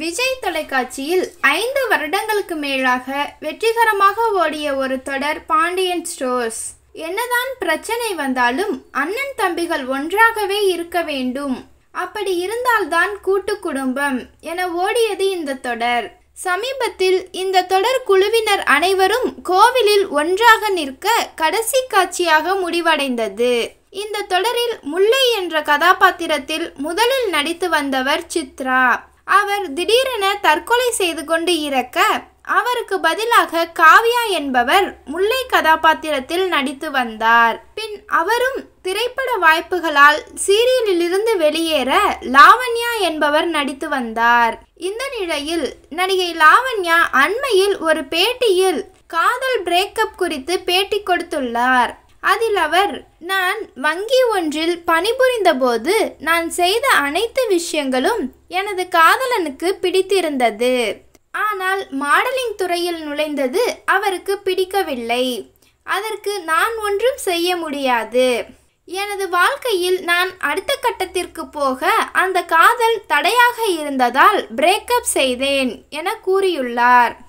விஜய் தொலைக்காட்சியில் ஐந்து வருடங்களுக்கு மேலாக வெற்றிகரமாக ஓடிய ஒரு தொடர் பாண்டியன் ஸ்டோர்ஸ் என்னதான் பிரச்சனை வந்தாலும் அண்ணன் தம்பிகள் ஒன்றாகவே இருக்க வேண்டும் அப்படி இருந்தால்தான் கூட்டு குடும்பம் என ஓடியது இந்த தொடர் சமீபத்தில் இந்த தொடர் குழுவினர் அனைவரும் கோவிலில் ஒன்றாக நிற்க கடைசி காட்சியாக முடிவடைந்தது இந்த தொடரில் முல்லை என்ற கதாபாத்திரத்தில் முதலில் நடித்து வந்தவர் சித்ரா அவர் திடீரென தற்கொலை செய்து கொண்டு இறக்க அவருக்கு பதிலாக காவ்யா என்பவர் முல்லை கதாபாத்திரத்தில் நடித்து வந்தார் பின் அவரும் திரைப்பட வாய்ப்புகளால் சீரியலிலிருந்து வெளியேற லாவண்யா என்பவர் நடித்து வந்தார் இந்த நிலையில் நடிகை லாவண்யா அண்மையில் ஒரு பேட்டியில் காதல் பிரேக்கப் குறித்து பேட்டி கொடுத்துள்ளார் அதில் அவர் நான் வங்கி ஒன்றில் பணிபுரிந்த போது நான் செய்த அனைத்து விஷயங்களும் எனது காதலனுக்கு பிடித்திருந்தது ஆனால் மாடலிங் துறையில் நுழைந்தது அவருக்கு பிடிக்கவில்லை அதற்கு நான் ஒன்றும் செய்ய முடியாது எனது வாழ்க்கையில் நான் அடுத்த கட்டத்திற்கு போக அந்த காதல் தடையாக இருந்ததால் பிரேக்கப் செய்தேன் என கூறியுள்ளார்